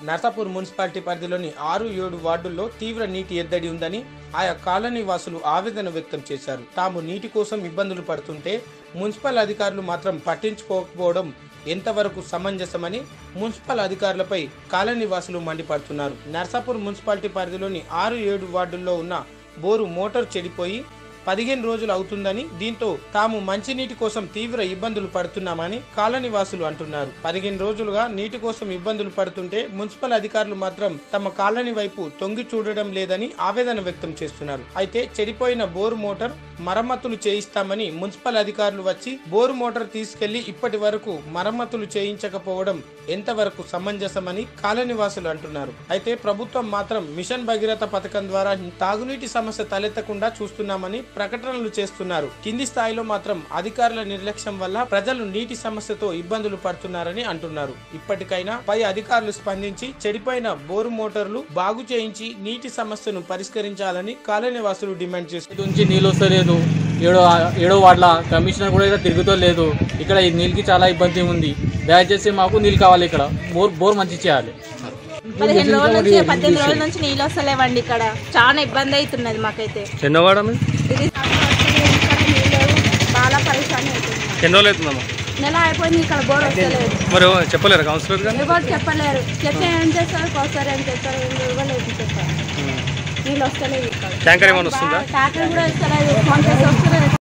Narsapur municipality పరిధిలోని ఆరు ఏడు వార్డుల్లో తీవ్ర నీటి ఎద్దడి ఉందని ఆయా కాలనీ వాసులు ఆవేదన వ్యక్తం చేశారు తాము నీటి కోసం ఇబ్బందులు పడుతుంటే మున్సిపల్ అధికారులు మాత్రం పట్టించుకోకపోవడం ఎంతవరకు సమంజసమని మున్సిపల్ అధికారులపై కాలనీ వాసులు మండిపడుతున్నారు నర్సాపూర్ మున్సిపాలిటీ పరిధిలోని ఆరు ఏడు వార్డుల్లో ఉన్న బోరు మోటార్ చెడిపోయి పదిహేను రోజులు అవుతుందని దీంతో తాము మంచినీటి కోసం తీవ్ర ఇబ్బందులు పడుతున్నామని కాలనీ వాసులు అంటున్నారు పదిహేను రోజులుగా నీటి కోసం ఇబ్బందులు పడుతుంటే మున్సిపల్ అధికారులు మాత్రం తమ కాలనీ వైపు తొంగి చూడడం లేదని ఆవేదన వ్యక్తం చేస్తున్నారు అయితే చెడిపోయిన బోరు మోటార్ మరమ్మతులు చేయిస్తామని మున్సిపల్ అధికారులు వచ్చి బోరు మోటార్ తీసుకెళ్లి ఇప్పటి వరకు మరమ్మతులు చేయించకపోవడం ఎంతవరకు సమంజసమని కాలనీ వాసులు అంటున్నారు అయితే ప్రభుత్వం మాత్రం మిషన్ భగీరథ పథకం ద్వారా తాగునీటి సమస్య తలెత్తకుండా చూస్తున్నామని ప్రకటనలు చేస్తున్నారు కింది స్థాయిలో మాత్రం అధికారుల నిర్లక్ష్యం వల్ల ప్రజలు నీటి సమస్యతో ఇబ్బందులు పడుతున్నారని అంటున్నారు ఇప్పటికైనా పై అధికారులు స్పందించి చెడిపోయిన బోరు మోటార్లు బాగు చేయించి నీటి సమస్యను పరిష్కరించాలని కాలనీ వాసులు డిమాండ్ చేస్తున్నారు ఇటు నుంచి నీళ్ళు వస్తలేదు ఏడో ఏడో వార్డుల కమిషనర్ కూడా ఇక్కడ తిరుగుతో లేదు ఇక్కడ ఈ నీళ్ళకి చాలా ఇబ్బంది ఉంది దయచేసి మాకు నీళ్ళు కావాలి ఇక్కడ బోర్ బోర్ మంచి చేయాలి పదిహేను రోజుల నుంచి పద్దెనిమిది రోజుల నుంచి నీళ్ళు వస్తలేవండి ఇక్కడ చాలా ఇబ్బంది అవుతున్నది మాకైతే ఎన్నోవాడ మీరు ఇది ఇక్కడ నీళ్ళు చాలా పరిశాని అవుతుంది ఎన్ని రోజులు అవుతుందమ్మా నెల అయిపోయింది ఇక్కడ బోర్ వస్తలేదు మరి చెప్పలేరు కౌన్సిలర్ గారు ఎవరు చెప్పలేరు చెప్తే ఏం చేస్తారు కోస్తారు ఏం చేస్తారు ఏం ఇవ్వలేదు చెప్పారు నీళ్ళు వస్తలేదు ఇక్కడ ట్యాంకర్ ఏమైనా వస్తుందా ట్యాక్టర్ కూడా ఇస్తలేదు ఫోన్ చేసి వస్తలేదు